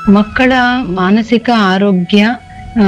ಮಕ್ಕಳ ಮಾನಸಿಕ ಆರೋಗ್ಯ ಆ,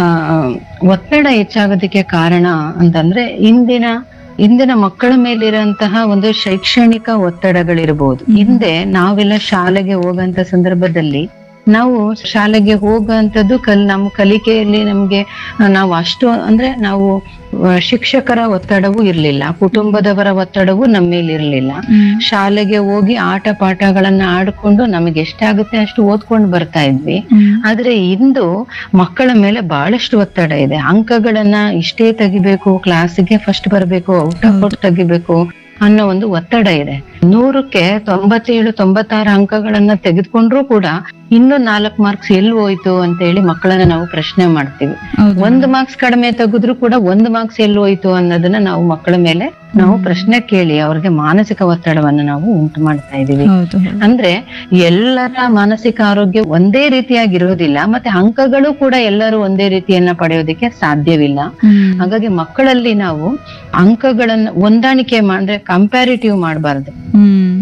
ಒತ್ತಡ ಹೆಚ್ಚಾಗೋದಕ್ಕೆ ಕಾರಣ ಅಂತಂದ್ರೆ ಇಂದಿನ ಇಂದಿನ ಮಕ್ಕಳ ಮೇಲಿರುವಂತಹ ಒಂದು ಶೈಕ್ಷಣಿಕ ಒತ್ತಡಗಳಿರ್ಬೋದು ಹಿಂದೆ ನಾವೆಲ್ಲ ಶಾಲೆಗೆ ಹೋಗಂತ ಸಂದರ್ಭದಲ್ಲಿ ನಾವು ಶಾಲೆಗೆ ಹೋಗುವಂತದ್ದು ಕಲ್ ನಮ್ಮ ಕಲಿಕೆಯಲ್ಲಿ ನಮ್ಗೆ ಆ, ನಾವು ಅಷ್ಟು ಅಂದ್ರೆ ನಾವು ಆ, ಶಿಕ್ಷಕರ ಒತ್ತಡವೂ ಇರ್ಲಿಲ್ಲ ಕುಟುಂಬದವರ ಒತ್ತಡವೂ ನಮ್ಮ ಮೇಲೆ ಇರ್ಲಿಲ್ಲ ಶಾಲೆಗೆ ಹೋಗಿ ಆಟ ಪಾಠಗಳನ್ನ ಆಡ್ಕೊಂಡು ನಮಗೆ ಎಷ್ಟಾಗುತ್ತೆ ಅಷ್ಟು ಓದ್ಕೊಂಡು ಬರ್ತಾ ಇದ್ವಿ ಆದ್ರೆ ಇಂದು ಮಕ್ಕಳ ಮೇಲೆ ಬಹಳಷ್ಟು ಒತ್ತಡ ಇದೆ ಅಂಕಗಳನ್ನ ಇಷ್ಟೇ ತೆಗಿಬೇಕು ಕ್ಲಾಸಿಗೆ ಫಸ್ಟ್ ಬರಬೇಕು ಔಟ್ ಆಫ್ ಔಟ್ ತೆಗಿಬೇಕು ಅನ್ನೋ ಒಂದು ಒತ್ತಡ ಇದೆ ನೂರಕ್ಕೆ ತೊಂಬತ್ತೇಳು ತೊಂಬತ್ತಾರು ಅಂಕಗಳನ್ನ ತೆಗೆದುಕೊಂಡ್ರು ಕೂಡ ಇನ್ನು ನಾಲ್ಕು ಮಾರ್ಕ್ಸ್ ಎಲ್ಲಿ ಹೋಯ್ತು ಅಂತ ಹೇಳಿ ಮಕ್ಕಳನ್ನ ನಾವು ಪ್ರಶ್ನೆ ಮಾಡ್ತೀವಿ ಒಂದು ಮಾರ್ಕ್ಸ್ ಕಡಿಮೆ ತೆಗೆದ್ರು ಕೂಡ ಒಂದು ಮಾರ್ಕ್ಸ್ ಎಲ್ಲಿ ಹೋಯ್ತು ಅನ್ನೋದನ್ನ ನಾವು ಮಕ್ಕಳ ಮೇಲೆ ನಾವು ಪ್ರಶ್ನೆ ಕೇಳಿ ಅವ್ರಿಗೆ ಮಾನಸಿಕ ಒತ್ತಡವನ್ನ ನಾವು ಉಂಟು ಮಾಡ್ತಾ ಇದೀವಿ ಹೌದು ಅಂದ್ರೆ ಎಲ್ಲರ ಮಾನಸಿಕ ಆರೋಗ್ಯ ಒಂದೇ ರೀತಿಯಾಗಿರೋದಿಲ್ಲ ಮತ್ತೆ ಅಂಕಗಳು ಕೂಡ ಎಲ್ಲರೂ ಒಂದೇ ರೀತಿಯನ್ನ ಪಡೆಯೋದಕ್ಕೆ ಸಾಧ್ಯವಿಲ್ಲ ಹಾಗಾಗಿ ಮಕ್ಕಳಲ್ಲಿ ನಾವು ಅಂಕಗಳನ್ನ ಹೊಂದಾಣಿಕೆ ಅಂದ್ರೆ ಕಂಪ್ಯಾರಿಟಿವ್ ಮಾಡಬಾರ್ದು ಹ್ಮ್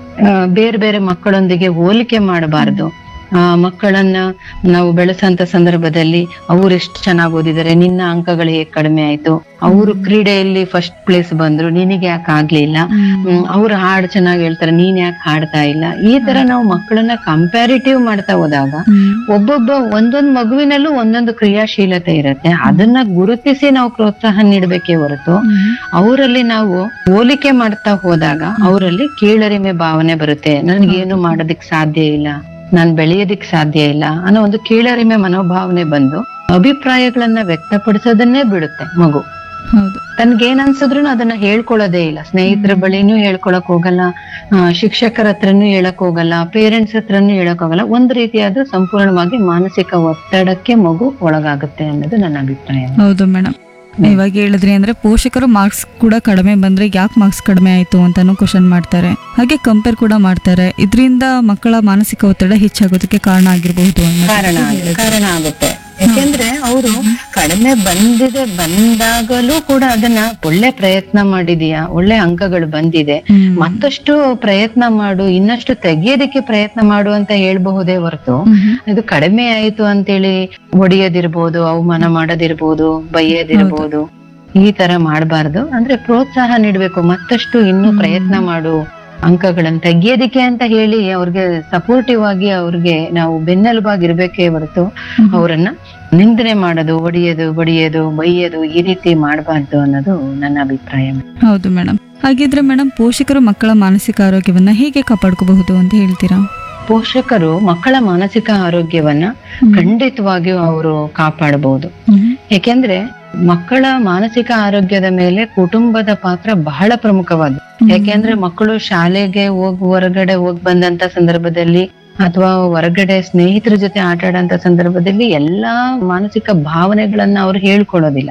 ಬೇರೆ ಬೇರೆ ಮಕ್ಕಳೊಂದಿಗೆ ಹೋಲಿಕೆ ಮಾಡಬಾರ್ದು ಆ ಮಕ್ಕಳನ್ನ ನಾವು ಬೆಳೆಸಂತ ಸಂದರ್ಭದಲ್ಲಿ ಅವ್ರು ಎಷ್ಟು ಚೆನ್ನಾಗಿ ಓದಿದ್ದಾರೆ ನಿನ್ನ ಅಂಕಗಳು ಹೇಗ್ ಕಡಿಮೆ ಆಯ್ತು ಅವರು ಕ್ರೀಡೆಯಲ್ಲಿ ಫಸ್ಟ್ ಪ್ಲೇಸ್ ಬಂದ್ರು ನಿನಗೆ ಯಾಕೆ ಆಗ್ಲಿಲ್ಲ ಹ್ಮ್, ಅವ್ರು ಹಾಡು ಚೆನ್ನಾಗಿ ಹೇಳ್ತಾರೆ ನೀನ್ ಯಾಕೆ ಹಾಡ್ತಾ ಇಲ್ಲ ಈ ತರ ನಾವು ಮಕ್ಕಳನ್ನ ಕಂಪ್ಯಾರಿಟಿವ್ ಮಾಡ್ತಾ ಹೋದಾಗ ಒಬ್ಬೊಬ್ಬ ಒಂದೊಂದ್ ಮಗುವಿನಲ್ಲೂ ಒಂದೊಂದು ಕ್ರಿಯಾಶೀಲತೆ ಇರುತ್ತೆ ಅದನ್ನ ಗುರುತಿಸಿ ನಾವು ಪ್ರೋತ್ಸಾಹ ನೀಡಬೇಕೇ ಹೊರತು ಅವರಲ್ಲಿ ನಾವು ಹೋಲಿಕೆ ಮಾಡ್ತಾ ಹೋದಾಗ ಅವರಲ್ಲಿ ಕೀಳರಿಮೆ ಭಾವನೆ ಬರುತ್ತೆ ನನ್ಗೇನು ಮಾಡೋದಿಕ್ ಸಾಧ್ಯ ಇಲ್ಲ ನಾನ್ ಬೆಳೆಯೋದಿಕ್ ಸಾಧ್ಯ ಇಲ್ಲ ಅನ್ನೋ ಒಂದು ಕೀಳರಿಮೆ ಮನೋಭಾವನೆ ಬಂದು ಅಭಿಪ್ರಾಯಗಳನ್ನ ವ್ಯಕ್ತಪಡಿಸೋದನ್ನೇ ಬಿಡುತ್ತೆ ಮಗು ಹೌದು ತನ್ಗೇನ್ ಅನ್ಸಿದ್ರು ಅದನ್ನ ಹೇಳ್ಕೊಳ್ಳೋದೇ ಇಲ್ಲ ಸ್ನೇಹಿತರ ಬಳಿನೂ ಹೇಳ್ಕೊಳಕ್ ಹೋಗಲ್ಲ ಆ, ಶಿಕ್ಷಕರ ಹತ್ರನೂ ಹೇಳಕ್ ಹೋಗಲ್ಲ ಪೇರೆಂಟ್ಸ್ ಹತ್ರನೂ ಹೇಳಕ್ ಹೋಗಲ್ಲ ಒಂದ್ ರೀತಿಯಾದ ಸಂಪೂರ್ಣವಾಗಿ ಮಾನಸಿಕ ಒತ್ತಡಕ್ಕೆ ಮಗು ಒಳಗಾಗುತ್ತೆ ಅನ್ನೋದು ನನ್ನ ಅಭಿಪ್ರಾಯ ಹೌದು ಮೇಡಮ್ ಇವಾಗ ಹೇಳಿದ್ರಿ ಅಂದ್ರೆ ಪೋಷಕರು ಮಾರ್ಕ್ಸ್ ಕೂಡ ಕಡಿಮೆ ಬಂದ್ರೆ ಯಾಕೆ ಮಾರ್ಕ್ಸ್ ಕಡಿಮೆ ಆಯ್ತು ಅಂತಾನು ಕ್ವಶನ್ ಮಾಡ್ತಾರೆ ಹಾಗೆ ಕಂಪೇರ್ ಕೂಡ ಮಾಡ್ತಾರೆ ಇದರಿಂದ ಮಕ್ಕಳ ಮಾನಸಿಕ ಒತ್ತಡ ಹೆಚ್ಚಾಗೋದಕ್ಕೆ ಕಾರಣ ಆಗಿರಬಹುದು ಕಾರಣ ಕಾರಣ ಆಗುತ್ತೆ ಯಾಕೆಂದ್ರೆ ಅವರು ಕಡಿಮೆ ಬಂದಿದೆ ಬಂದಾಗಲೂ ಕೂಡ ಅದನ್ನ ಒಳ್ಳೆ ಪ್ರಯತ್ನ ಮಾಡಿದೀಯಾ ಒಳ್ಳೆ ಅಂಕಗಳು ಬಂದಿದೆ ಮತ್ತಷ್ಟು ಪ್ರಯತ್ನ ಮಾಡು ಇನ್ನಷ್ಟು ತೆಗಿಯೋದಕ್ಕೆ ಪ್ರಯತ್ನ ಮಾಡು ಅಂತ ಹೇಳ್ಬಹುದೇ ಹೊರತು ಇದು ಕಡಿಮೆ ಆಯ್ತು ಅಂತೇಳಿ ಹೊಡಿಯೋದಿರ್ಬೋದು ಅವಮಾನ ಮಾಡೋದಿರ್ಬೋದು ಬೈಯೋದಿರ್ಬೋದು ಈ ತರ ಮಾಡಬಾರ್ದು ಅಂದ್ರೆ ಪ್ರೋತ್ಸಾಹ ನೀಡ್ಬೇಕು ಮತ್ತಷ್ಟು ಇನ್ನೂ ಪ್ರಯತ್ನ ಮಾಡು ಅಂಕಗಳನ್ನ ತೆಗಿಯೋದಿಕ್ಕೆ ಅಂತ ಹೇಳಿ ಅವ್ರಿಗೆ ಸಪೋರ್ಟಿವ್ ಆಗಿ ಅವ್ರಿಗೆ ನಾವು ಬೆನ್ನೆಲುಬಾಗಿ ಇರ್ಬೇಕೇ ಹೊರತು ಅವರನ್ನ ನಿಂದನೆ ಮಾಡೋದು ಹೊಡಿಯೋದು ಬಡಿಯೋದು ಬೈಯೋದು ಈ ರೀತಿ ಮಾಡಬಾರ್ದು ಅನ್ನೋದು ನನ್ನ ಅಭಿಪ್ರಾಯ ಹೌದು ಮೇಡಮ್ ಹಾಗಿದ್ರೆ ಮೇಡಮ್ ಪೋಷಕರು ಮಕ್ಕಳ ಮಾನಸಿಕ ಆರೋಗ್ಯವನ್ನ ಹೇಗೆ ಕಾಪಾಡ್ಕೋಬಹುದು ಅಂತ ಹೇಳ್ತೀರಾ ಪೋಷಕರು ಮಕ್ಕಳ ಮಾನಸಿಕ ಆರೋಗ್ಯವನ್ನ ಖಂಡಿತವಾಗಿಯೂ ಅವರು ಕಾಪಾಡಬಹುದು ಯಾಕೆಂದ್ರೆ ಮಕ್ಕಳ ಮಾನಸಿಕ ಆರೋಗ್ಯದ ಮೇಲೆ ಕುಟುಂಬದ ಪಾತ್ರ ಬಹಳ ಪ್ರಮುಖವಾದ ಯಾಕೆಂದ್ರೆ ಮಕ್ಕಳು ಶಾಲೆಗೆ ಹೋಗ್ ಹೊರಗಡೆ ಹೋಗ್ ಬಂದಂತ ಸಂದರ್ಭದಲ್ಲಿ ಅಥವಾ ಹೊರಗಡೆ ಸ್ನೇಹಿತರ ಜೊತೆ ಆಟ ಆಡಂತ ಸಂದರ್ಭದಲ್ಲಿ ಎಲ್ಲಾ ಮಾನಸಿಕ ಭಾವನೆಗಳನ್ನ ಅವ್ರು ಹೇಳ್ಕೊಳ್ಳೋದಿಲ್ಲ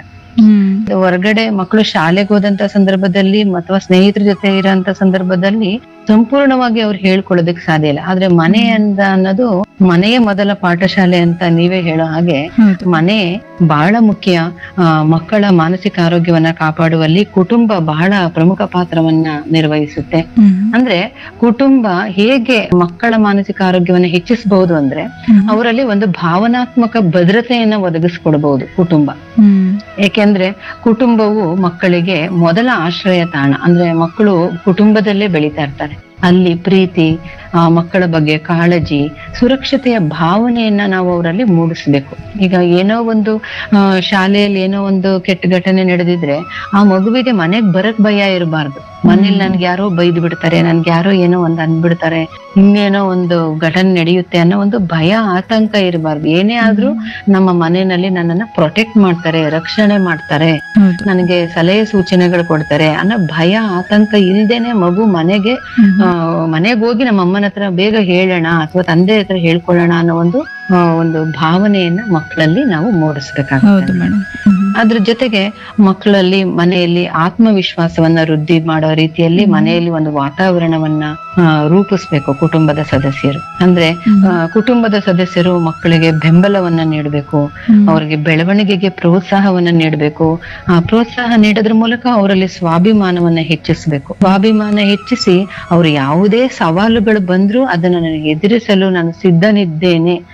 ಹೊರಗಡೆ ಮಕ್ಕಳು ಶಾಲೆಗೆ ಹೋದಂತ ಸಂದರ್ಭದಲ್ಲಿ ಅಥವಾ ಸ್ನೇಹಿತರ ಜೊತೆ ಇರೋಂತ ಸಂದರ್ಭದಲ್ಲಿ ಸಂಪೂರ್ಣವಾಗಿ ಅವ್ರು ಹೇಳ್ಕೊಳ್ಳೋದಕ್ಕೆ ಸಾಧ್ಯ ಇಲ್ಲ ಆದ್ರೆ ಮನೆ ಅಂತ ಅನ್ನೋದು ಮನೆಯೇ ಮೊದಲ ಪಾಠಶಾಲೆ ಅಂತ ನೀವೇ ಹೇಳೋ ಹಾಗೆ ಹೌದು ಮನೆ ಬಹಳ ಮುಖ್ಯ ಆ, ಮಕ್ಕಳ ಮಾನಸಿಕ ಆರೋಗ್ಯವನ್ನ ಕಾಪಾಡುವಲ್ಲಿ ಕುಟುಂಬ ಬಹಳ ಪ್ರಮುಖ ಪಾತ್ರವನ್ನ ನಿರ್ವಹಿಸುತ್ತೆ ಹ್ಮ್. ಅಂದ್ರೆ ಕುಟುಂಬ ಹೇಗೆ ಮಕ್ಕಳ ಮಾನಸಿಕ ಆರೋಗ್ಯವನ್ನ ಹೆಚ್ಚಿಸಬಹುದು ಅಂದ್ರೆ ಹ್ಮ್. ಅವರಲ್ಲಿ ಒಂದು ಭಾವನಾತ್ಮಕ ಭದ್ರತೆಯನ್ನ ಒದಗಿಸ್ಕೊಡ್ಬಹುದು ಕುಟುಂಬ ಹ್ಮ್. ಏಕೆಂದ್ರೆ ಕುಟುಂಬವು ಮಕ್ಕಳಿಗೆ ಮೊದಲ ಆಶ್ರಯ ತಾಣ ಅಂದ್ರೆ ಮಕ್ಕಳು ಕುಟುಂಬದಲ್ಲೇ ಬೆಳೀತಾ ಇರ್ತಾರೆ ಅಲ್ಲಿ ಪ್ರೀತಿ ಆ ಮಕ್ಕಳ ಬಗ್ಗೆ ಕಾಳಜಿ ಸುರಕ್ಷತೆಯ ಭಾವನೆಯನ್ನ ನಾವು ಅವರಲ್ಲಿ ಮೂಡಿಸ್ಬೇಕು ಈಗ ಏನೋ ಒಂದು ಆ, ಶಾಲೆಯಲ್ಲಿ ಏನೋ ಒಂದು ಕೆಟ್ಟ ಘಟನೆ ನಡೆದಿದ್ರೆ ಆ ಮಗುವಿಗೆ ಮನೆಗ್ ಬರಕ್ ಭಯ ಇರಬಾರ್ದು ಮನೇಲಿ ನನ್ಗೆ ಯಾರೋ ಬೈದು ಬಿಡ್ತಾರೆ ನನ್ಗೆ ಯಾರೋ ಏನೋ ಒಂದ್ ಅಂದ್ಬಿಡ್ತಾರೆ ಇನ್ನೇನೋ ಒಂದು ಘಟನೆ ನಡೆಯುತ್ತೆ ಅನ್ನೋ ಒಂದು ಭಯ ಆತಂಕ ಇರಬಾರ್ದು ಏನೇ ಆದ್ರೂ ನಮ್ಮ ಮನೆಯಲ್ಲಿ ನನ್ನನ್ನ ಪ್ರೊಟೆಕ್ಟ್ ಮಾಡ್ತಾರೆ ರಕ್ಷಣೆ ಮಾಡ್ತಾರೆ ಹೌದು ನನಗೆ ಸಲಹೆ ಸೂಚನೆಗಳು ಕೊಡ್ತಾರೆ ಅನ್ನೋ ಭಯ ಆತಂಕ ಇಲ್ದೇನೆ ಮಗು ಮನೆಗೆ ಹ್ಮ್. ಆ, ಮನೆಗ್ ಹೋಗಿ ನಮ್ಮ ಅಮ್ಮನ ಹತ್ರ ಬೇಗ ಹೇಳೋಣ ಅಥವಾ ತಂದೆ ಹತ್ರ ಹೇಳ್ಕೊಳ್ಳೋಣ ಅನ್ನೋ ಒಂದು ಆ, ಒಂದು ಭಾವನೆಯನ್ನ ಮಕ್ಕಳಲ್ಲಿ ನಾವು ಹೌದು ಮೂಡಿಸ್ಬೇಕಾಗುತ್ತೆ ಮೇಡಮ್ ಅದ್ರ ಜೊತೆಗೆ ಮಕ್ಕಳಲ್ಲಿ ಮನೆಯಲ್ಲಿ ಆತ್ಮವಿಶ್ವಾಸವನ್ನ ವೃದ್ಧಿ ಮಾಡೋ ರೀತಿಯಲ್ಲಿ ಮನೆಯಲ್ಲಿ ಒಂದು ವಾತಾವರಣವನ್ನ ಆ, ರೂಪಿಸ್ಬೇಕು ಕುಟುಂಬದ ಸದಸ್ಯರು ಅಂದ್ರೆ ಆ, ಕುಟುಂಬದ ಸದಸ್ಯರು ಮಕ್ಕಳಿಗೆ ಬೆಂಬಲವನ್ನ ನೀಡಬೇಕು ಅವರಿಗೆ ಬೆಳವಣಿಗೆಗೆ ಪ್ರೋತ್ಸಾಹವನ್ನ ನೀಡಬೇಕು ಆ ಪ್ರೋತ್ಸಾಹ ನೀಡೋದ್ರ ಮೂಲಕ ಅವರಲ್ಲಿ ಸ್ವಾಭಿಮಾನವನ್ನ ಹೆಚ್ಚಿಸಬೇಕು ಸ್ವಾಭಿಮಾನ ಹೆಚ್ಚಿಸಿ ಅವ್ರು ಯಾವುದೇ ಸವಾಲುಗಳು ಬಂದ್ರೂ ಅದನ್ನ ನನಗೆ ಎದುರಿಸಲು ನಾನು ಸಿದ್ಧನಿದ್ದೇನೆ